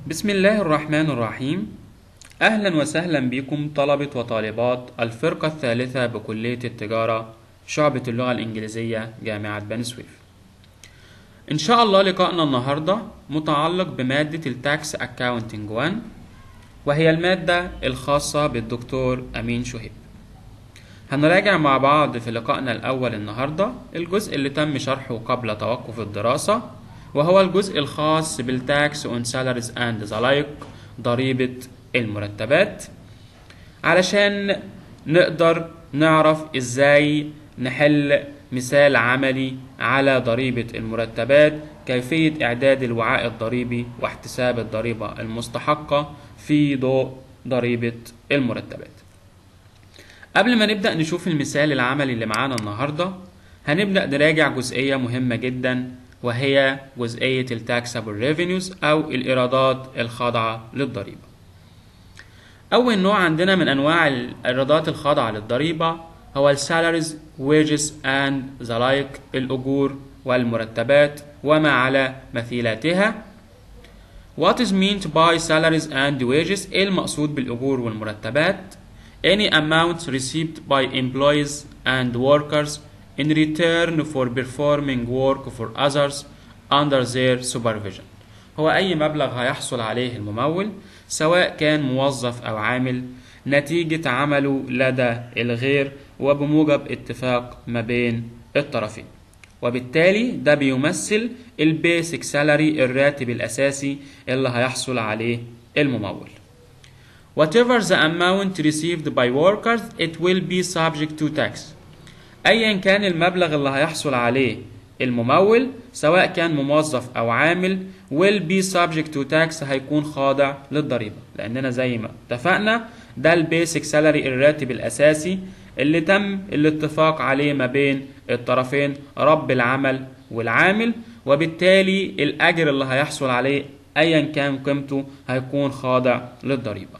بسم الله الرحمن الرحيم أهلا وسهلا بكم طلبة وطالبات الفرقة الثالثة بكلية التجارة شعبة اللغة الإنجليزية جامعة بني سويف إن شاء الله لقائنا النهاردة متعلق بمادة التاكس أكاونتنج 1 وهي المادة الخاصة بالدكتور أمين شهيب هنراجع مع بعض في لقائنا الأول النهاردة الجزء اللي تم شرحه قبل توقف الدراسة وهو الجزء الخاص بالتاكس اون سالاريز اند ذا لايك ضريبة المرتبات علشان نقدر نعرف ازاي نحل مثال عملي على ضريبة المرتبات كيفية إعداد الوعاء الضريبي واحتساب الضريبة المستحقة في ضوء ضريبة المرتبات قبل ما نبدأ نشوف المثال العملي اللي معانا النهاردة هنبدأ نراجع جزئية مهمة جدا وهي جزئية التاكسابل ريفينيوز أو الإيرادات الخاضعة للضريبة أول نوع عندنا من أنواع الإيرادات الخاضعة للضريبة هو السالاريز wages and the like الأجور والمرتبات وما على مثيلاتها What is meant by salaries and wages إيه المقصود بالأجور والمرتبات Any amount received by employees and workers in return for performing work for others under their supervision هو أي مبلغ هيحصل عليه الممول سواء كان موظف أو عامل نتيجة عمله لدى الغير وبموجب اتفاق ما بين الطرفين وبالتالي ده بيمثل البيسك سالري الراتب الأساسي اللي هيحصل عليه الممول Whatever the amount received by workers it will be subject to tax ايا كان المبلغ اللي هيحصل عليه الممول سواء كان موظف او عامل will be subject to tax هيكون خاضع للضريبه لاننا زي ما اتفقنا ده البيسك سالري الراتب الاساسي اللي تم الاتفاق عليه ما بين الطرفين رب العمل والعامل وبالتالي الاجر اللي هيحصل عليه ايا كان قيمته هيكون خاضع للضريبه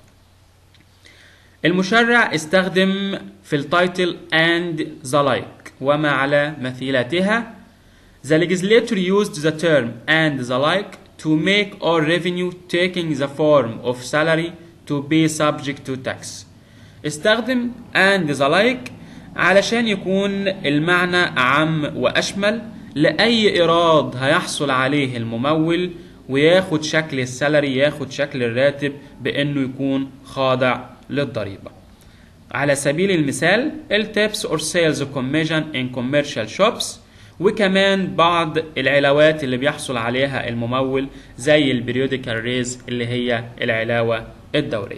المشرع استخدم في التايتل and the like وما على مثيلاتها The legislator used the term and the like to make all revenue taking the form of salary to be subject to tax. استخدم and the like علشان يكون المعنى أعم وأشمل لأي إيراد هيحصل عليه الممول وياخد شكل السالري ياخد شكل الراتب بأنه يكون خاضع للضريبة على سبيل المثال التيبس or sales commission in commercial shops وكمان بعض العلاوات اللي بيحصل عليها الممول زي البريوديكال ريز اللي هي العلاوة الدورية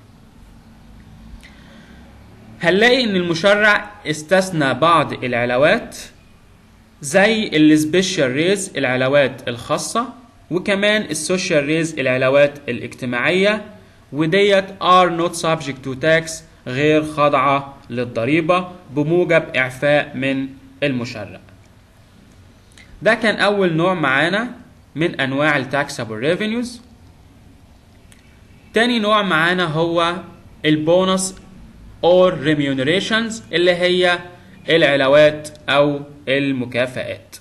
هنلاقي ان المشرع استثنى بعض العلاوات زي السبيشال ريز العلاوات الخاصة وكمان السوشيال ريز العلاوات الاجتماعية وديت are not subject to tax غير خاضعة للضريبة بموجب إعفاء من المشرع ده كان أول نوع معانا من أنواع التاكسابل ريفينيوز تاني نوع معانا هو البونص or remunerations اللي هي العلاوات أو المكافآت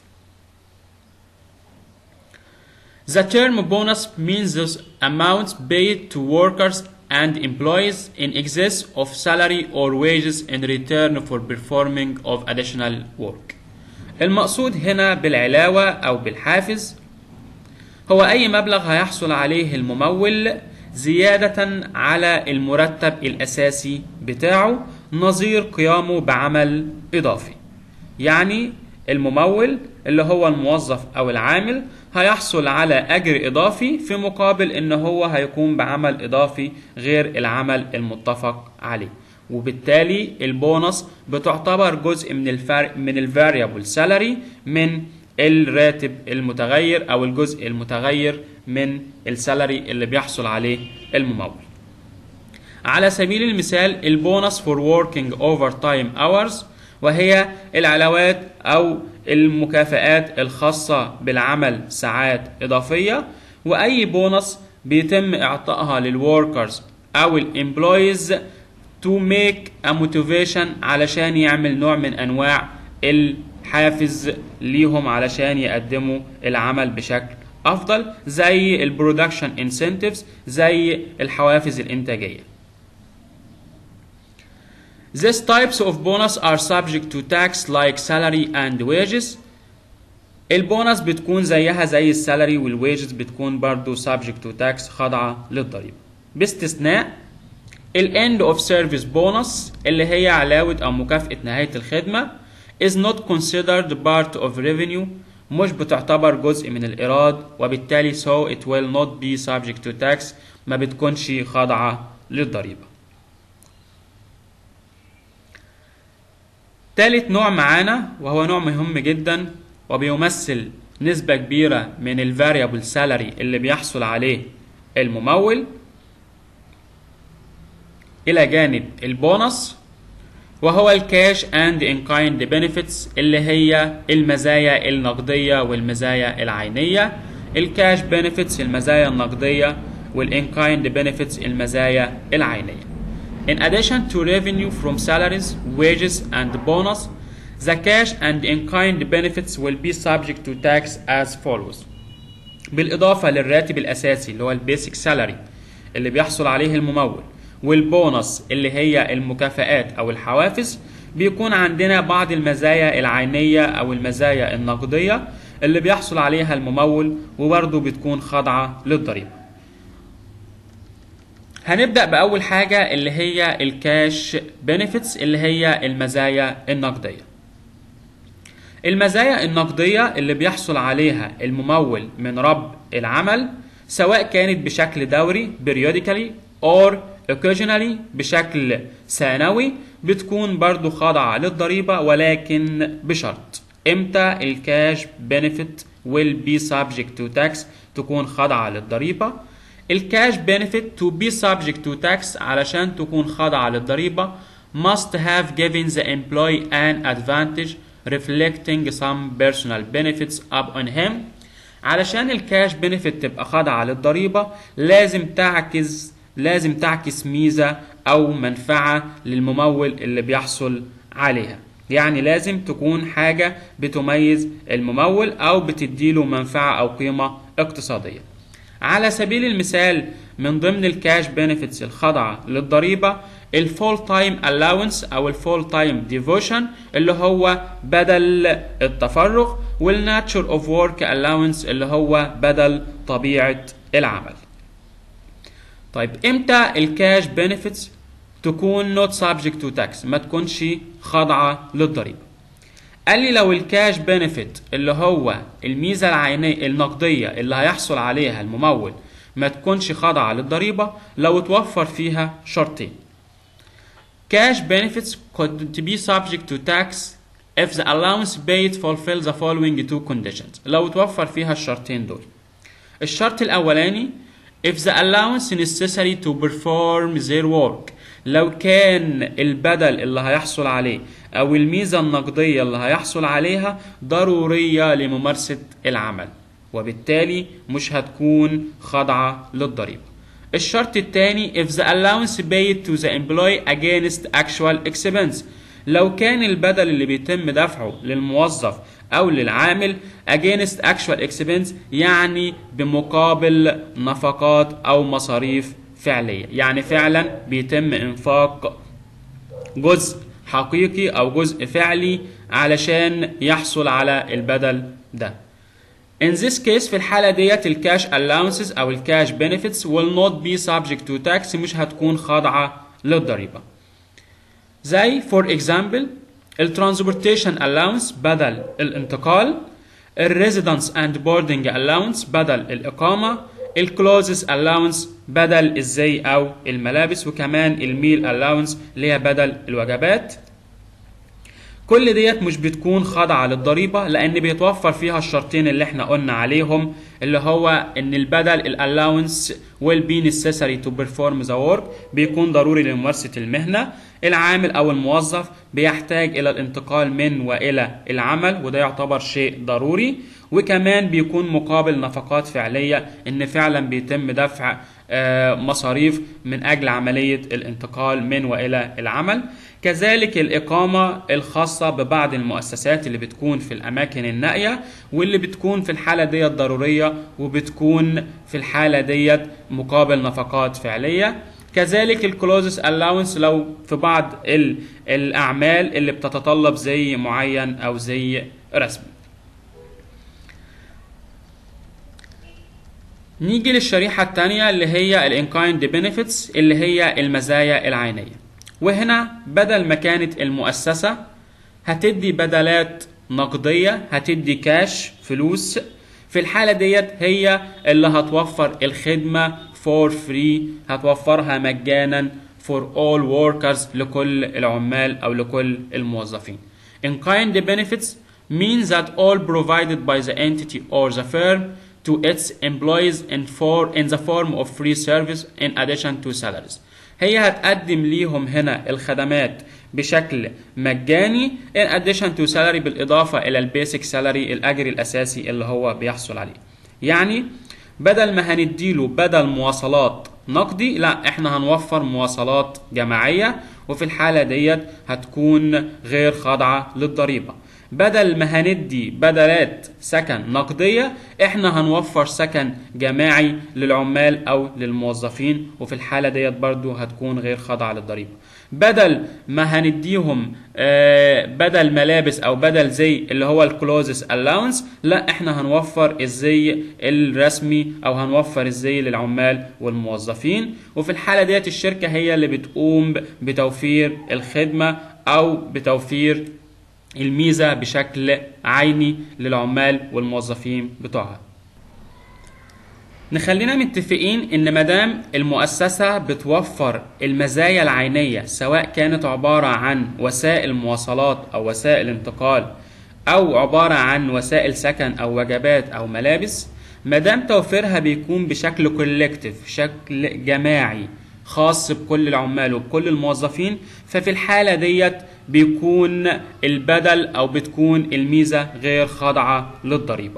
The term bonus means those amounts paid to workers and employees in excess of salary or wages in return for performing of additional work. المقصود هنا بالعلاوة أو بالحافز هو أي مبلغ هيحصل عليه الممول زيادة على المرتب الأساسي بتاعه نظير قيامه بعمل إضافي. يعني الممول اللي هو الموظف أو العامل هيحصل على أجر إضافي في مقابل إن هو هيقوم بعمل إضافي غير العمل المتفق عليه وبالتالي البونص بتعتبر جزء من الفرق من الفاريبل سالري من الراتب المتغير أو الجزء المتغير من السالري اللي بيحصل عليه الممول على سبيل المثال البونص for working overtime hours وهي العلاوات أو المكافآت الخاصة بالعمل ساعات إضافية وأي بونص بيتم إعطائها للوركرز أو الامبلويز to make a motivation علشان يعمل نوع من أنواع الحافز ليهم علشان يقدموا العمل بشكل افضل زي البرودكشن انسنتيفز زي الحوافز الانتاجيه These types of bonus are subject to tax like salary and wages. البونص بتكون زيها زي السالري والويجز بتكون برضو subject to tax خاضعة للضريبة باستثناء ال end of service bonus اللي هي علاوة أو مكافأة نهاية الخدمة is not considered part of revenue مش بتعتبر جزء من الإيراد وبالتالي so it will not be subject to tax ما بتكونش خاضعة للضريبة تالت نوع معانا وهو نوع مهم جدا وبيمثل نسبة كبيرة من الفاريبل سالري اللي بيحصل عليه الممول إلى جانب البونص وهو الكاش اند ان كايند بنفيتس اللي هي المزايا النقدية والمزايا العينية الكاش بنفيتس المزايا النقدية والان كايند بنفيتس المزايا العينية In addition to revenue from salaries, wages, and bonus, the cash and in-kind benefits will be subject to tax as follows. بالإضافة للراتب الأساسي اللي هو البيسك سالري اللي بيحصل عليه الممول والبونص اللي هي المكافآت أو الحوافز بيكون عندنا بعض المزايا العينية أو المزايا النقدية اللي بيحصل عليها الممول وبرضه بتكون خاضعة للضريبة. هنبدأ بأول حاجة اللي هي الكاش بنفيتس اللي هي المزايا النقدية المزايا النقدية اللي بيحصل عليها الممول من رب العمل سواء كانت بشكل دوري periodically or occasionally بشكل سنوي بتكون برضو خاضعة للضريبة ولكن بشرط امتى الكاش بنفيت will be subject to tax تكون خاضعة للضريبة الكاش benefit to be subject to tax علشان تكون خاضعة للضريبة must have given the employee an advantage reflecting some personal benefits upon him علشان الكاش benefit تبقى خاضعة للضريبة لازم تعكس لازم تعكس ميزة أو منفعة للممول اللي بيحصل عليها يعني لازم تكون حاجة بتميز الممول أو بتديله منفعة أو قيمة اقتصادية على سبيل المثال من ضمن الكاش بنفيتس الخاضعة للضريبة الفول تايم الاونس او الفول تايم ديفوشن اللي هو بدل التفرغ والناتشر اوف ورك الاونس اللي هو بدل طبيعة العمل طيب امتى الكاش بنفيتس تكون not subject to tax ما تكونش خاضعة للضريبة قال لي لو الكاش بنفيت اللي هو الميزة العينية النقدية اللي هيحصل عليها الممول ما تكونش خاضعة للضريبة لو توفر فيها شرطين cash benefits could be subject to tax if the allowance paid fulfill the following two conditions لو توفر فيها الشرطين دول الشرط الأولاني if the allowance necessary to perform their work لو كان البدل اللي هيحصل عليه أو الميزة النقدية اللي هيحصل عليها ضرورية لممارسة العمل وبالتالي مش هتكون خاضعة للضريبة الشرط الثاني if the allowance paid to the employee against actual expense لو كان البدل اللي بيتم دفعه للموظف أو للعامل against actual expense يعني بمقابل نفقات أو مصاريف فعلية يعني فعلا بيتم إنفاق جزء حقيقي أو جزء فعلي علشان يحصل على البدل ده In this case في الحالة ديت الكاش allowances أو الكاش benefits will not be subject to tax مش هتكون خاضعة للضريبة. زي for example الترانسبورتيشن allowance بدل الانتقال الريزيدنس اند بوردنج allowance بدل الإقامة الكلوزز allowance بدل الزي أو الملابس وكمان الميل allowance اللي هي بدل الوجبات كل ديت مش بتكون خاضعة للضريبة لأن بيتوفر فيها الشرطين اللي احنا قلنا عليهم اللي هو إن البدل الألاونس will be necessary to perform the work بيكون ضروري لممارسة المهنة العامل أو الموظف بيحتاج إلى الانتقال من وإلى العمل وده يعتبر شيء ضروري وكمان بيكون مقابل نفقات فعلية إن فعلا بيتم دفع آه، مصاريف من أجل عملية الانتقال من وإلى العمل كذلك الإقامة الخاصة ببعض المؤسسات اللي بتكون في الأماكن النائية واللي بتكون في الحالة ديت ضرورية وبتكون في الحالة ديت مقابل نفقات فعلية كذلك الكلوزس الاونس لو في بعض ال- الاعمال اللي بتتطلب زي معين او زي رسمي نيجي للشريحة التانية اللي هي الانكايند بنفيتس اللي هي المزايا العينية وهنا بدل ما كانت المؤسسة هتدي بدلات نقدية هتدي كاش فلوس في الحالة ديت هي اللي هتوفر الخدمة for free هتوفرها مجانا for all workers لكل العمال أو لكل الموظفين. In kind benefits means that all provided by the entity or the firm to its employees in, for, in the form of free service in addition to salaries. هي هتقدم ليهم هنا الخدمات بشكل مجاني in addition to salary بالإضافة إلى البيسك سالري الأجر الأساسي اللي هو بيحصل عليه يعني بدل ما هنديله بدل مواصلات نقدي لا احنا هنوفر مواصلات جماعية وفي الحالة ديت هتكون غير خاضعة للضريبة بدل ما هندي بدلات سكن نقدية احنا هنوفر سكن جماعي للعمال او للموظفين وفي الحالة ديت برضو هتكون غير خاضعة للضريبة بدل ما هنديهم آه، بدل ملابس او بدل زي اللي هو الكلوزس الاونس لا احنا هنوفر الزي الرسمي او هنوفر الزي للعمال والموظفين وفي الحالة ديت الشركة هي اللي بتقوم بتوفير الخدمة او بتوفير الميزة بشكل عيني للعمال والموظفين بتوعها نخلينا متفقين ان مدام المؤسسة بتوفر المزايا العينية سواء كانت عبارة عن وسائل مواصلات او وسائل انتقال او عبارة عن وسائل سكن او وجبات او ملابس مدام توفيرها بيكون بشكل كولكتيف شكل جماعي خاص بكل العمال وبكل الموظفين ففي الحالة ديت بيكون البدل او بتكون الميزة غير خاضعة للضريبة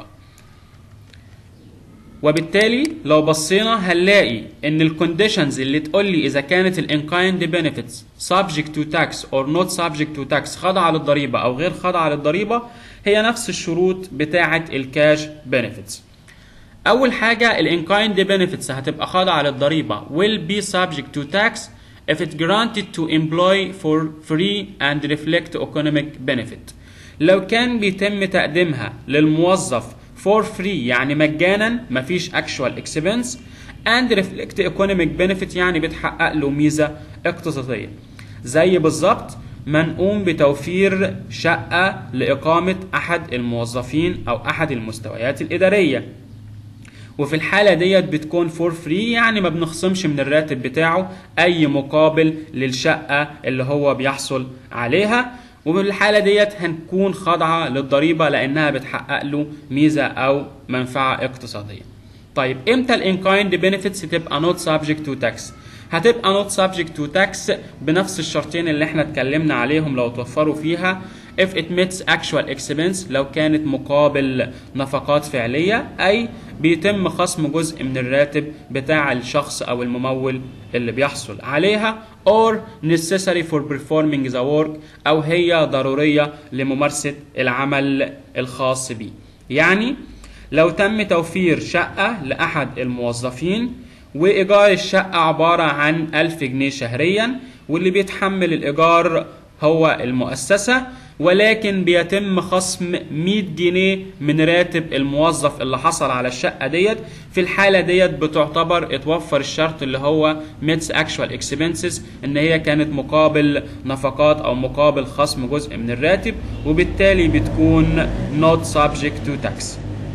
وبالتالي لو بصينا هنلاقي ان الكونديشنز اللي تقول لي اذا كانت الانكايند بنفيتس subject to tax or not subject to tax خاضعه للضريبه او غير خاضعه للضريبه هي نفس الشروط بتاعه الكاش بنفيتس اول حاجه الانكايند بنفيتس هتبقى خاضعه للضريبه will be subject to tax if it granted to employ for free and reflect economic benefit لو كان بيتم تقديمها للموظف for free يعني مجانا مفيش actual expense and reflect economic benefit يعني بتحقق له ميزة اقتصادية زي بالظبط ما نقوم بتوفير شقة لإقامة أحد الموظفين أو أحد المستويات الإدارية وفي الحالة ديت بتكون فور فري يعني ما بنخصمش من الراتب بتاعه أي مقابل للشقة اللي هو بيحصل عليها وبالحالة ديت هنكون خاضعة للضريبة لأنها بتحقق له ميزة أو منفعة اقتصادية. طيب امتى الانكايند بنفيتس تبقى نوت سبجكت تو تاكس؟ هتبقى نوت سبجكت تو تاكس بنفس الشرطين اللي احنا اتكلمنا عليهم لو توفروا فيها if it meets actual expense لو كانت مقابل نفقات فعلية أي بيتم خصم جزء من الراتب بتاع الشخص أو الممول اللي بيحصل عليها or necessary for performing the work أو هي ضرورية لممارسة العمل الخاص بيه يعني لو تم توفير شقة لأحد الموظفين وإيجار الشقة عبارة عن 1000 جنيه شهريا واللي بيتحمل الإيجار هو المؤسسة ولكن بيتم خصم 100 جنيه من راتب الموظف اللي حصل على الشقة ديت في الحالة ديت بتعتبر اتوفر الشرط اللي هو ميتس اكشوال اكسبنسز ان هي كانت مقابل نفقات او مقابل خصم جزء من الراتب وبالتالي بتكون not subject to tax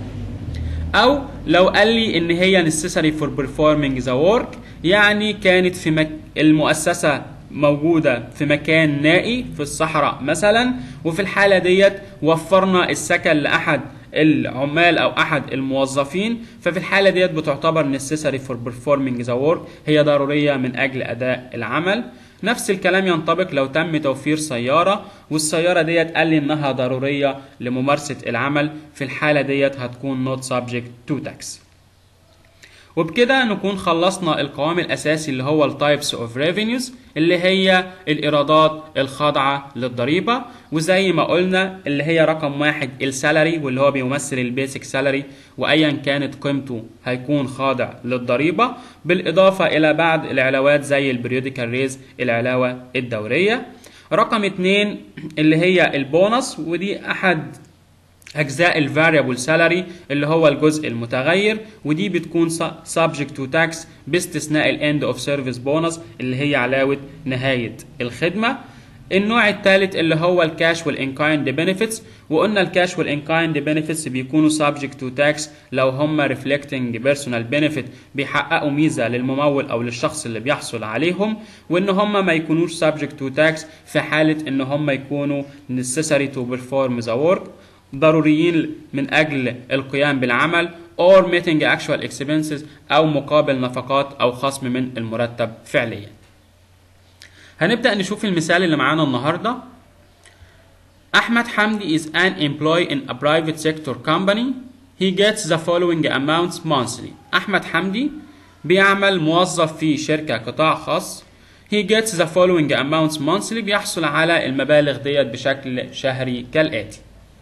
او لو قال لي ان هي necessary for performing the work يعني كانت في مك... المؤسسة موجودة في مكان نائي في الصحراء مثلا وفي الحالة ديت وفرنا السكن لأحد العمال أو أحد الموظفين ففي الحالة ديت بتعتبر necessary for performing the work هي ضرورية من أجل أداء العمل نفس الكلام ينطبق لو تم توفير سيارة والسيارة ديت قال لي إنها ضرورية لممارسة العمل في الحالة ديت هتكون not subject to tax وبكده نكون خلصنا القوام الأساسي اللي هو التايبس اوف ريفينيوز اللي هي الإيرادات الخاضعة للضريبة وزي ما قلنا اللي هي رقم واحد السالري واللي هو بيمثل البيسك سالري وأيا كانت قيمته هيكون خاضع للضريبة بالإضافة إلى بعض العلاوات زي البريوديكال ريز العلاوة الدورية رقم اتنين اللي هي البونص ودي أحد اجزاء الفاريبل سالاري اللي هو الجزء المتغير ودي بتكون subject to tax باستثناء الاند اوف سيرفيس بونص اللي هي علاوه نهايه الخدمه النوع الثالث اللي هو الكاش والانكايند بنفيتس وقلنا الكاش والانكايند بنفيتس بيكونوا subject to tax لو هم reflecting personal benefit بيحققوا ميزه للممول او للشخص اللي بيحصل عليهم وان هم ما يكونوش subject to tax في حاله ان هم يكونوا necessary to perform the work ضروريين من أجل القيام بالعمل or meeting actual expenses أو مقابل نفقات أو خصم من المرتب فعليا هنبدأ نشوف المثال اللي معانا النهاردة أحمد حمدي is an employee in a private sector company he gets the following amounts monthly أحمد حمدي بيعمل موظف في شركة قطاع خاص he gets the following amounts monthly بيحصل على المبالغ ديت بشكل شهري كالآتي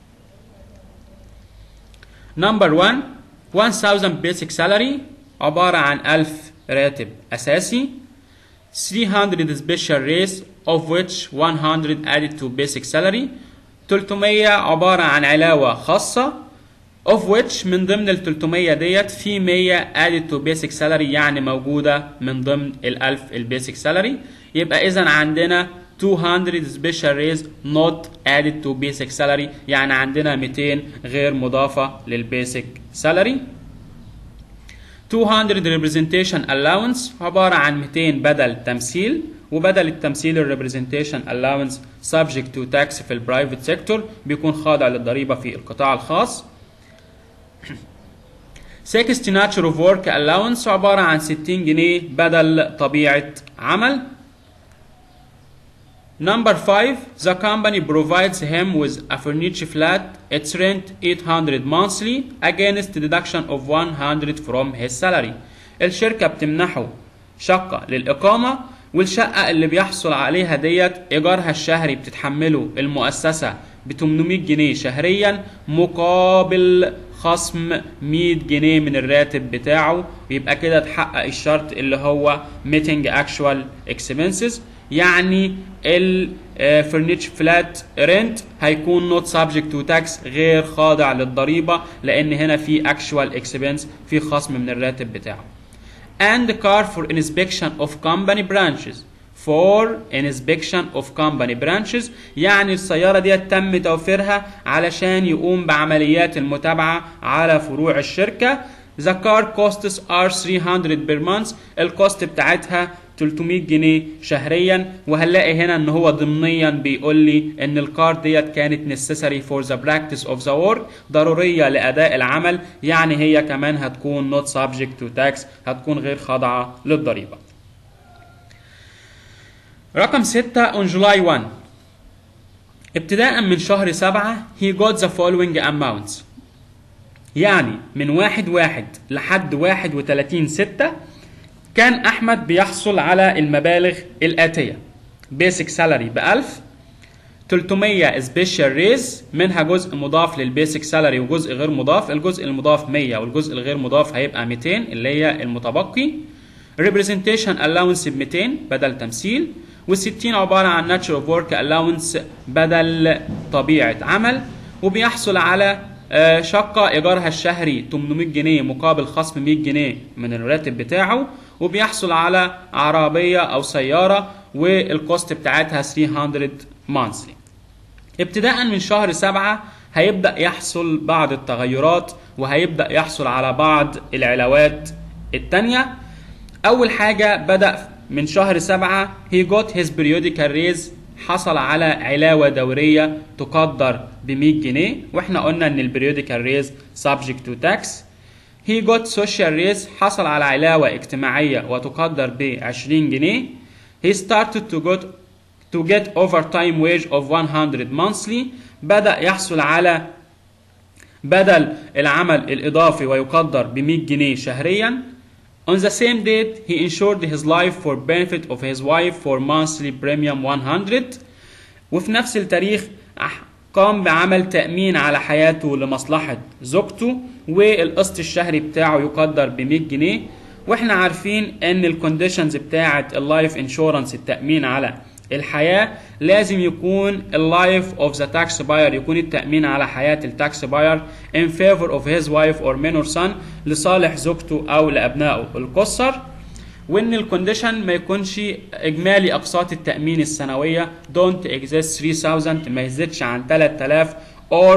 نمبر 1 1000 basic salary عبارة عن 1000 راتب أساسي 300 special raise of which 100 added to basic salary 300 عبارة عن علاوة خاصة of which من ضمن ال 300 ديت في 100 added to basic salary يعني موجودة من ضمن ال 1000 البيسك salary يبقى إذا عندنا 200 special raise not added to basic salary يعني عندنا 200 غير مضافة للبيسك salary 200 representation allowance عبارة عن 200 بدل تمثيل وبدل التمثيل ال representation allowance subject to tax في البرايفت سيكتور بيكون خاضع للضريبة في القطاع الخاص 60 nature of work allowance عبارة عن 60 جنيه بدل طبيعة عمل Number 5 the company provides him with a furniture flat its rent 800 monthly against deduction of 100 from his salary الشركة بتمنحه شقة للإقامة والشقة اللي بيحصل عليها ديت إيجارها الشهري بتتحمله المؤسسة ب 800 جنيه شهريا مقابل خصم 100 جنيه من الراتب بتاعه يبقى كده اتحقق الشرط اللي هو meeting actual expenses يعني الفرنيتش فلات رنت هيكون نوت سبجكت تو تاكس غير خاضع للضريبه لان هنا في اكشوال اكسبنس في خصم من الراتب بتاعه and car for inspection of company branches for inspection of company branches يعني السيارة دي تم توفيرها علشان يقوم بعمليات المتابعة على فروع الشركة The car costs are 300 per month الكوست بتاعتها 300 جنيه شهريا وهنلاقي هنا ان هو ضمنيا بيقول لي ان الكار ديت كانت necessary for the practice of the work ضروريه لاداء العمل يعني هي كمان هتكون not subject to tax هتكون غير خاضعه للضريبه. رقم 6 on July 1 ابتداء من شهر 7 he got the following amounts يعني من واحد واحد لحد واحد وتلاتين ستة كان أحمد بيحصل على المبالغ الآتية بيسك سالري بألف 300 سبيشال ريز منها جزء مضاف للبيسك سالري وجزء غير مضاف الجزء المضاف 100 والجزء الغير مضاف هيبقى 200 اللي هي المتبقي ريبريزنتيشن الاونس ب 200 بدل تمثيل وال60 عباره عن ناتشر اوف ورك الاونس بدل طبيعه عمل وبيحصل على شقة إيجارها الشهري 800 جنيه مقابل خصم 100 جنيه من الراتب بتاعه وبيحصل على عربية أو سيارة والكوست بتاعتها 300 مانثلي ابتداء من شهر سبعة هيبدأ يحصل بعض التغيرات وهيبدأ يحصل على بعض العلاوات التانية أول حاجة بدأ من شهر سبعة he got his periodical raise حصل على علاوة دورية تقدر ب 100 جنيه واحنا قلنا ان البريوديكال ريز subject to tax he got social raise حصل على علاوة اجتماعية وتقدر ب 20 جنيه he started to get to get overtime wage of 100 monthly بدأ يحصل على بدل العمل الإضافي ويقدر ب 100 جنيه شهريا On the same date, he insured his life for benefit of his wife for monthly premium 100 وفي نفس التاريخ قام بعمل تأمين على حياته لمصلحة زوجته والقسط الشهري بتاعه يقدر ب 100 جنيه واحنا عارفين ان الكونديشنز بتاعة اللايف انشورنس التأمين على الحياة لازم يكون اللايف اوف ذا تاكس باير يكون التأمين على حياة التاكس باير in favor of his wife or minor son لصالح زوجته او لابنائه القصر وان الكونديشن ما يكونش اجمالي اقساط التامين السنويه don't exist 3000 ما يزيدش عن 3000 or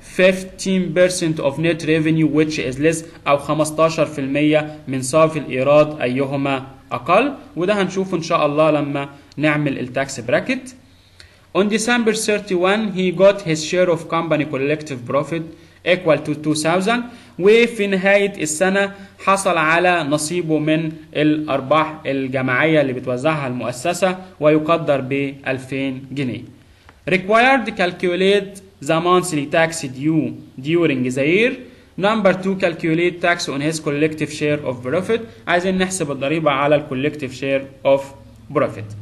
15% of net revenue which is less او 15% من صافي الايراد ايهما اقل وده هنشوفه ان شاء الله لما نعمل التاكس براكت On December 31 he got his share of company collective profit equal to 2000 وفي نهاية السنة حصل على نصيبه من الأرباح الجماعية اللي بتوزعها المؤسسة ويقدر ب 2000 جنيه. Required calculate the monthly tax due during the year. Number 2 calculate tax on his collective share of profit. عايزين نحسب الضريبة على ال collective share of profit.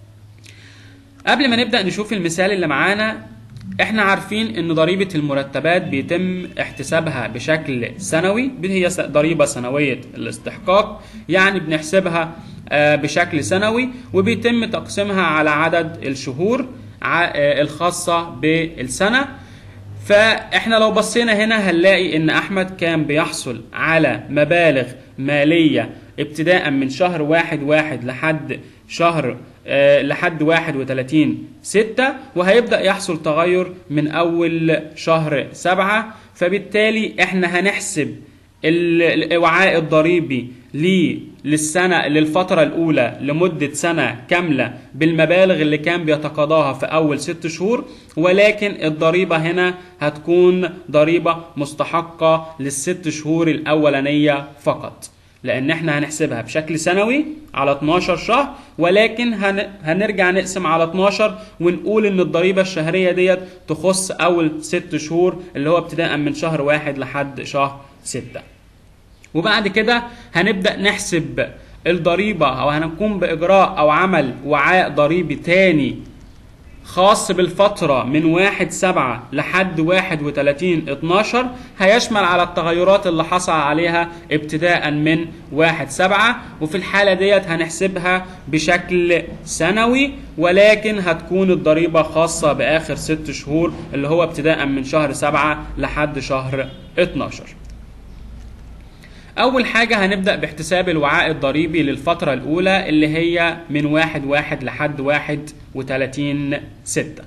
قبل ما نبدأ نشوف المثال اللي معانا احنا عارفين ان ضريبة المرتبات بيتم احتسابها بشكل سنوي هي ضريبة سنوية الاستحقاق يعني بنحسبها بشكل سنوي وبيتم تقسيمها على عدد الشهور الخاصة بالسنة فاحنا لو بصينا هنا هنلاقي ان احمد كان بيحصل على مبالغ مالية ابتداء من شهر واحد واحد لحد شهر أه لحد 31 6 وهيبدأ يحصل تغير من أول شهر 7 فبالتالي احنا هنحسب الوعاء الضريبي للسنة للفترة الأولى لمدة سنة كاملة بالمبالغ اللي كان بيتقاضاها في أول ست شهور ولكن الضريبة هنا هتكون ضريبة مستحقة للست شهور الأولانية فقط لان احنا هنحسبها بشكل سنوي على 12 شهر ولكن هن... هنرجع نقسم على 12 ونقول ان الضريبه الشهريه ديت تخص اول 6 شهور اللي هو ابتداء من شهر واحد لحد شهر 6 وبعد كده هنبدا نحسب الضريبه او هنقوم باجراء او عمل وعاء ضريبي تاني خاص بالفترة من واحد سبعة لحد واحد وتلاتين اتناشر هيشمل على التغيرات اللي حصل عليها ابتداء من واحد سبعة وفي الحالة ديت هنحسبها بشكل سنوي ولكن هتكون الضريبة خاصة بآخر ست شهور اللي هو ابتداء من شهر سبعة لحد شهر اتناشر أول حاجة هنبدأ باحتساب الوعاء الضريبي للفترة الأولى اللي هي من واحد واحد لحد واحد وتلاتين ستة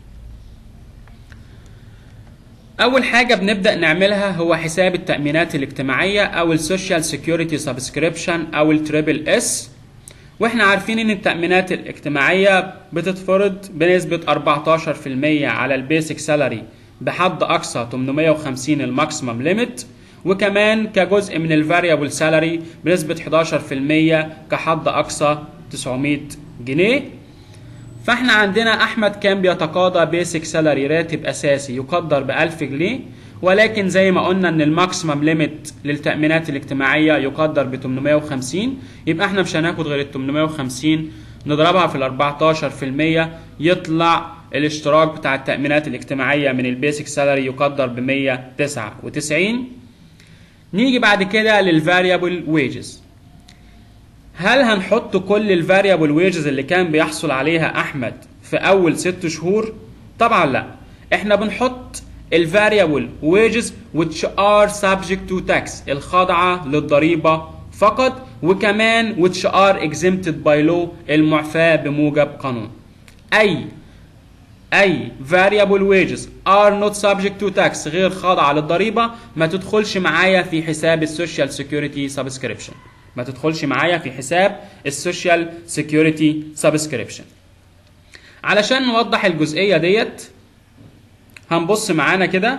أول حاجة بنبدأ نعملها هو حساب التأمينات الاجتماعية أو السوشيال سيكيورتي سبسكريبشن أو التريبل اس واحنا عارفين ان التأمينات الاجتماعية بتتفرض بنسبة 14% على البيسك سالري بحد أقصى 850 الماكسيمم ليميت وكمان كجزء من الفاريبل سالري بنسبة 11% كحد أقصى 900 جنيه فاحنا عندنا أحمد كان بيتقاضى بيسك سالري راتب أساسي يقدر ب 1000 جنيه ولكن زي ما قلنا ان الماكسيمم ليميت للتأمينات الاجتماعية يقدر ب 850 يبقى احنا مش هناخد غير ال 850 نضربها في ال 14% يطلع الاشتراك بتاع التأمينات الاجتماعية من البيسك سالري يقدر ب 199 نيجي بعد كده للفاريبل ويجز هل هنحط كل الفاريبل ويجز اللي كان بيحصل عليها احمد في اول ست شهور طبعا لا احنا بنحط الفاريبل ويجز which are subject to tax الخاضعة للضريبة فقط وكمان which are exempted by law المعفاة بموجب قانون أي أي variable wages are not subject to tax غير خاضعة للضريبة ما تدخلش معايا في حساب السوشيال سيكيورتي سبسكريبشن ما تدخلش معايا في حساب السوشيال سيكيورتي سبسكريبشن علشان نوضح الجزئية ديت هنبص معانا كده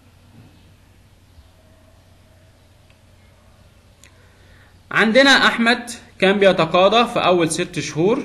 عندنا أحمد كان بيتقاضى في أول ست شهور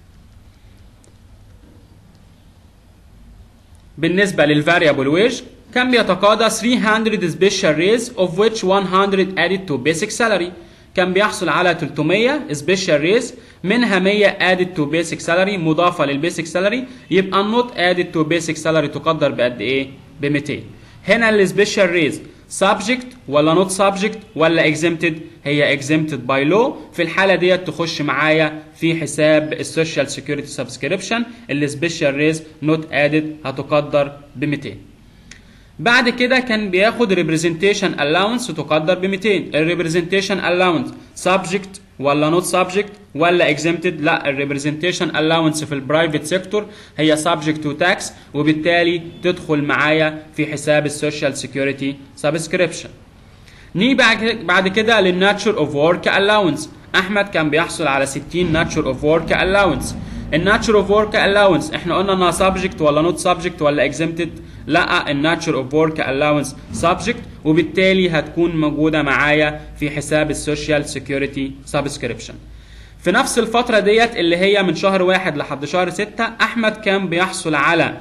بالنسبة للفاريبل ويج كان بيتقاضى 300 special raise of which 100 added to basic salary كان بيحصل على 300 special raise منها 100 added to basic salary مضافة للبيسك salary يبقى النوت added to basic salary تقدر بقد ايه؟ ب 200 هنا السبيشال ريز subject ولا not subject ولا exempted هي exempted by law في الحالة ديت تخش معايا في حساب السوشيال سيكيورتي سبسكريبشن السبيشال ريز not added هتقدر ب 200 بعد كده كان بياخد representation allowance تقدر ب 200 الريبريزنتيشن allowance subject ولا not subject ولا exempted لا الريبريزنتيشن allowance في البرايفت سيكتور هي subject to tax وبالتالي تدخل معايا في حساب السوشيال سيكيورتي سبسكريبشن نيجي بعد كده للناتشر اوف ورك allowance احمد كان بيحصل على 60 ناتشر اوف ورك allowance الناتشر اوف ورك allowance احنا قلنا انها subject ولا not subject ولا exempted لا الناتشر اوف ورك allowance subject وبالتالي هتكون موجوده معايا في حساب السوشيال سيكيورتي سبسكريبشن في نفس الفترة ديت اللي هي من شهر واحد لحد شهر ستة أحمد كان بيحصل على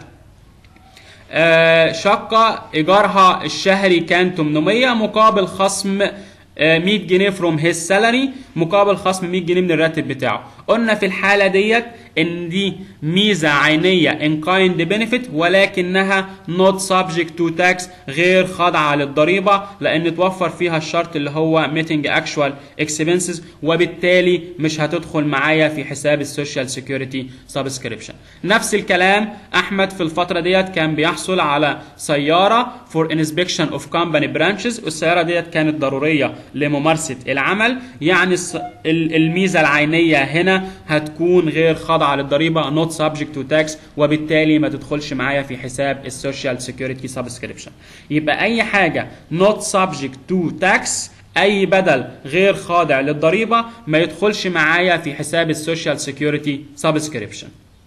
آه شقة إيجارها الشهري كان 800 مقابل خصم 100 جنيه فروم هيز سالري مقابل خصم 100 جنيه من الراتب بتاعه قلنا في الحاله ديت ان دي ميزه عينيه ان كايند بنفيت ولكنها نوت سبجكت تو تاكس غير خاضعه للضريبه لان توفر فيها الشرط اللي هو ميتنج اكشوال اكسبنسز وبالتالي مش هتدخل معايا في حساب السوشيال سيكيورتي سبسكريبشن نفس الكلام احمد في الفتره ديت كان بيحصل على سياره فور انسبكشن اوف كومباني برانشز والسياره ديت كانت ضروريه لممارسه العمل يعني الميزه العينيه هنا هتكون غير خاضعه للضريبه نوت سبجكت تو تاكس وبالتالي ما تدخلش معايا في حساب السوشيال سيكيورتي سبسكريبشن يبقى اي حاجه نوت سبجكت تو تاكس اي بدل غير خاضع للضريبه ما يدخلش معايا في حساب السوشيال سيكيورتي سبسكريبشن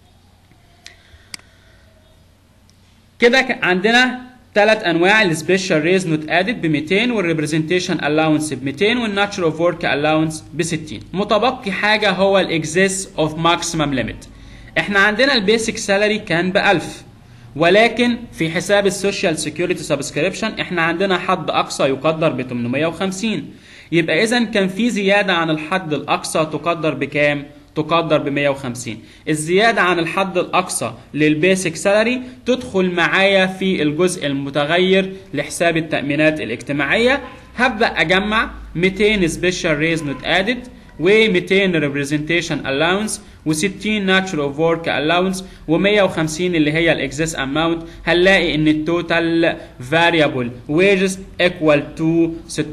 كده عندنا ثلاث انواع السبيشال ريز نوت ادد ب 200 والريبريزنتيشن الاونس ب 200 والناتشر اوف ورك الاونس ب 60 متبقي حاجه هو الاكزيس اوف ماكسيمم ليميت احنا عندنا البيسك سالري كان ب 1000 ولكن في حساب السوشيال سيكيورتي سبسكريبشن احنا عندنا حد اقصى يقدر ب 850 يبقى اذا كان في زياده عن الحد الاقصى تقدر بكام تقدر ب 150 الزيادة عن الحد الأقصى للبيسك سالري تدخل معايا في الجزء المتغير لحساب التأمينات الاجتماعية هبدأ أجمع 200 سبيشال ريز نوت ادد و200 ريبريزنتيشن الاونس و60 ناتشر اوف ورك الاونس و150 اللي هي الاكزيس اماونت هنلاقي ان التوتال فاريبل ويجز ايكوال تو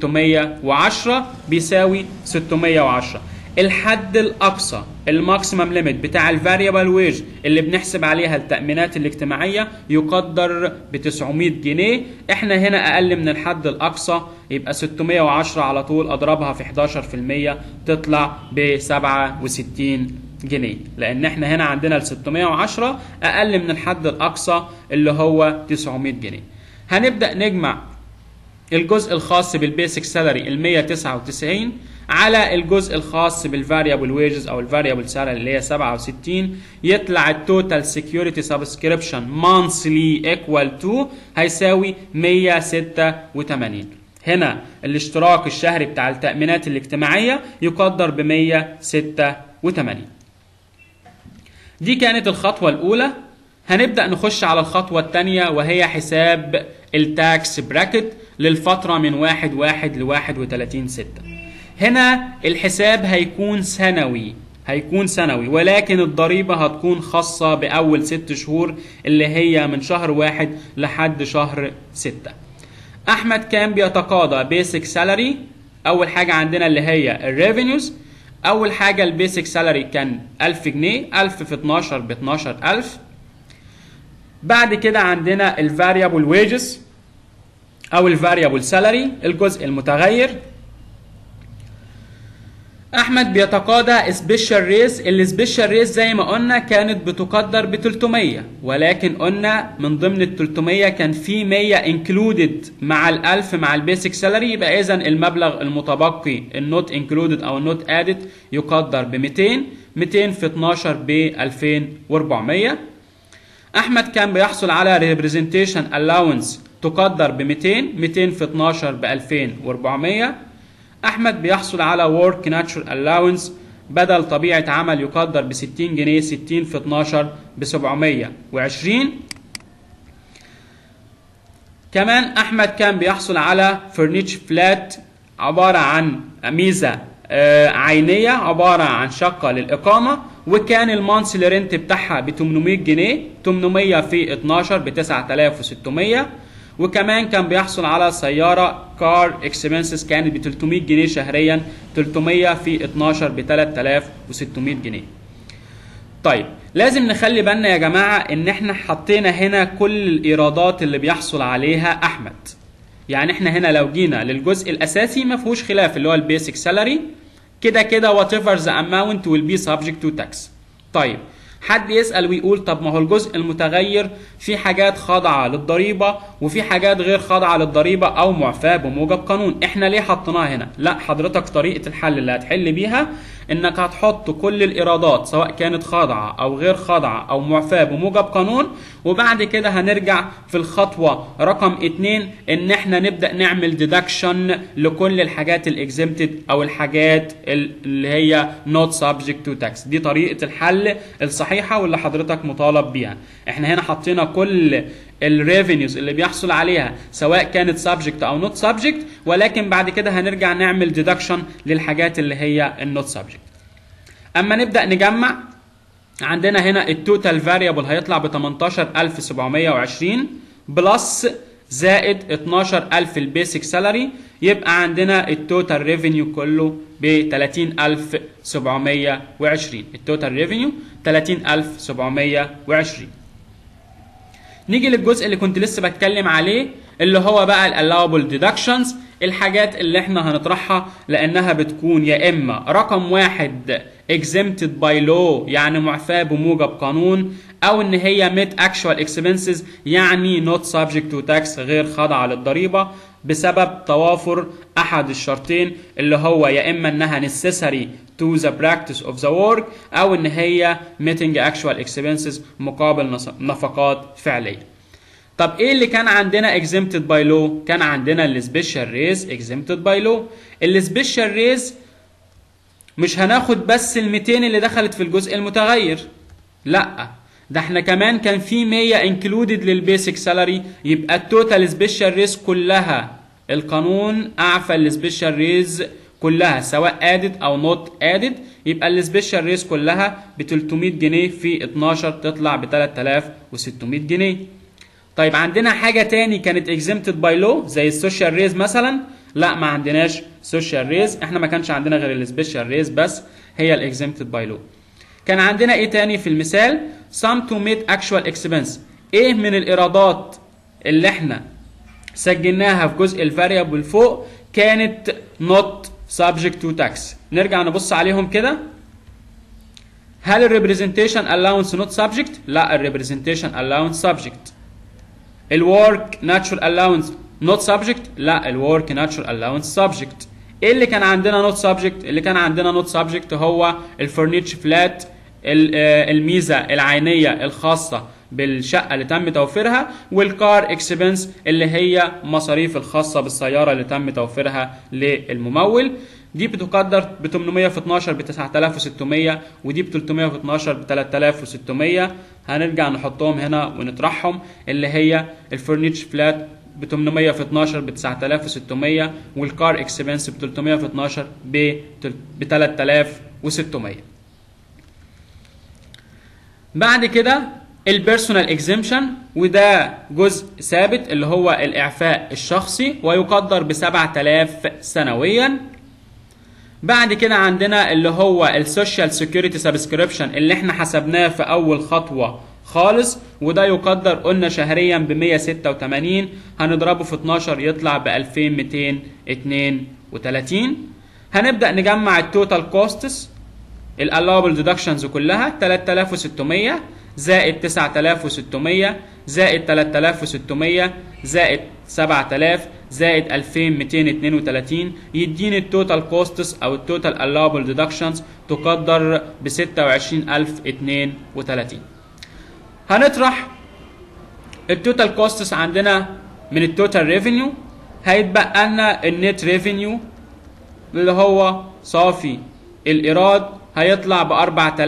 610 بيساوي 610 الحد الاقصى الماكسيمم ليميت بتاع الفاريبل ويج اللي بنحسب عليها التامينات الاجتماعيه يقدر ب 900 جنيه احنا هنا اقل من الحد الاقصى يبقى 610 على طول اضربها في 11% تطلع ب 67 جنيه لان احنا هنا عندنا ال 610 اقل من الحد الاقصى اللي هو 900 جنيه هنبدا نجمع الجزء الخاص بالبيسك سالري ال 199 على الجزء الخاص بالفاريبل ويجز او الفاريبل سالري اللي هي 67 يطلع التوتال سكيورتي سبسكريبشن مانثلي ايكوال تو هيساوي 186 هنا الاشتراك الشهري بتاع التأمينات الاجتماعية يقدر ب 186 دي كانت الخطوة الأولى هنبدأ نخش على الخطوة الثانية وهي حساب التاكس براكت للفترة من 1 1 ل 31 6 هنا الحساب هيكون سنوي هيكون سنوي ولكن الضريبة هتكون خاصة بأول ست شهور اللي هي من شهر واحد لحد شهر ستة أحمد كان بيتقاضى بيسك سالري أول حاجة عندنا اللي هي الريفينيوز أول حاجة البيسك سالري كان 1000 جنيه 1000 في 12 ب 12000 بعد كده عندنا الفاريبل ويجز او الفاريبل سالري الجزء المتغير احمد بيتقاضى سبيشال ريز السبيشال ريز زي ما قلنا كانت بتقدر ب 300 ولكن قلنا من ضمن ال 300 كان في 100 انكلودد مع ال 1000 مع البيسك سالري يبقى اذا المبلغ المتبقي النوت انكلودد او النوت ادد يقدر ب 200 200 في 12 ب 2400 احمد كان بيحصل على ريبريزنتيشن الاونس تقدر ب 200 200 في 12 ب 2400 احمد بيحصل على work natural allowance بدل طبيعة عمل يقدر ب 60 جنيه 60 في 12 ب 720 كمان احمد كان بيحصل على فرنيتش فلات عبارة عن ميزة آه، عينية عبارة عن شقة للإقامة وكان المانسلي رنت بتاعها ب 800 جنيه 800 في 12 ب 9600 وكمان كان بيحصل على سيارة كار اكسبنسز كانت ب 300 جنيه شهريا 300 في 12 ب 3600 جنيه طيب لازم نخلي بالنا يا جماعة ان احنا حطينا هنا كل الايرادات اللي بيحصل عليها احمد يعني احنا هنا لو جينا للجزء الاساسي ما فيهوش خلاف اللي هو البيسك سالاري كده كده وات ايفر ذا اماونت ويل بي سبجكت تو تاكس طيب حد يسال ويقول طب ما هو الجزء المتغير في حاجات خاضعه للضريبه وفي حاجات غير خاضعه للضريبه او معفاه بموجب قانون احنا ليه حطيناها هنا لا حضرتك طريقه الحل اللي هتحل بيها انك هتحط كل الايرادات سواء كانت خاضعه او غير خاضعه او معفاه بموجب قانون وبعد كده هنرجع في الخطوه رقم اتنين ان احنا نبدا نعمل ديدكشن لكل الحاجات الاكزمتد او الحاجات اللي هي not subject to tax دي طريقه الحل الصحيحه واللي حضرتك مطالب بيها احنا هنا حطينا كل الريفينيوز اللي بيحصل عليها سواء كانت سبجكت او نوت سبجكت ولكن بعد كده هنرجع نعمل ديدكشن للحاجات اللي هي النوت سبجكت اما نبدا نجمع عندنا هنا التوتال فاريبل هيطلع ب 18720 بلس زائد 12000 البيسك سالاري يبقى عندنا التوتال ريفينيو كله ب 30720 التوتال ريفينيو 30720 نيجي للجزء اللي كنت لسه بتكلم عليه اللي هو بقى الالوبل ديدكشنز الحاجات اللي احنا هنطرحها لانها بتكون يا اما رقم واحد exempted by law يعني معفاة بموجب قانون او ان هي met actual expenses يعني not subject to tax غير خاضعة للضريبة بسبب توافر احد الشرطين اللي هو يا اما انها necessary to the practice of the work او ان هي meeting actual expenses مقابل نفقات فعليه طب ايه اللي كان عندنا exempted by law كان عندنا السبيشال ريز exempted by law السبيشال ريز مش هناخد بس ال 200 اللي دخلت في الجزء المتغير لا ده احنا كمان كان في 100 انكلودد للبيسك سالاري يبقى التوتال سبيشال ريز كلها القانون اعفى السبيشال ريز كلها سواء ادد او نوت ادد يبقى السبيشال ريز كلها ب 300 جنيه في 12 تطلع ب 3600 جنيه طيب عندنا حاجة تاني كانت exempted by law زي السوشيال ريز مثلا لا ما عندناش سوشيال ريز احنا ما كانش عندنا غير السبيشال ريز بس هي الاكزمتد باي لو كان عندنا ايه تاني في المثال sum to meet actual expense ايه من الايرادات اللي احنا سجلناها في جزء الفاريبل فوق كانت not subject to tax نرجع نبص عليهم كده هل الريبريزنتيشن allowance not subject لا الريبريزنتيشن allowance subject الورك ناتشورال الاونس نوت سبجكت لا الورك ناتشورال الاونس سبجكت ايه اللي كان عندنا نوت سبجكت اللي كان عندنا نوت سبجكت هو الفرنيتش فلات الميزه العينيه الخاصه بالشقه اللي تم توفيرها والكار اكسبنس اللي هي مصاريف الخاصه بالسياره اللي تم توفيرها للممول دي بتقدر ب 800 في 12 ب 9600 ودي ب 300 في 12 ب 3600 هنرجع نحطهم هنا ونطرحهم اللي هي الفرنيتش فلات ب 800 في 12 ب 9600 والكار اكسبنس ب 300 في 12 ب 3600 بعد كده البيرسونال اكزيمشن وده جزء ثابت اللي هو الاعفاء الشخصي ويقدر ب 7000 سنويا بعد كده عندنا اللي هو السوشيال سيكيورتي سبسكريبشن اللي احنا حسبناه في اول خطوه خالص وده يقدر قلنا شهريا ب 186 هنضربه في 12 يطلع ب 2232 هنبدا نجمع التوتال كوستس الالوبل ديدكشنز كلها 3600 زائد 9600 زائد 3600 زائد 7000 زائد 2232 يديني التوتال كوستس او التوتال allowable ديدكشنز تقدر ب 26032 هنطرح التوتال كوستس عندنا من التوتال ريفينيو هيتبقى لنا النت ريفينيو اللي هو صافي الايراد هيطلع ب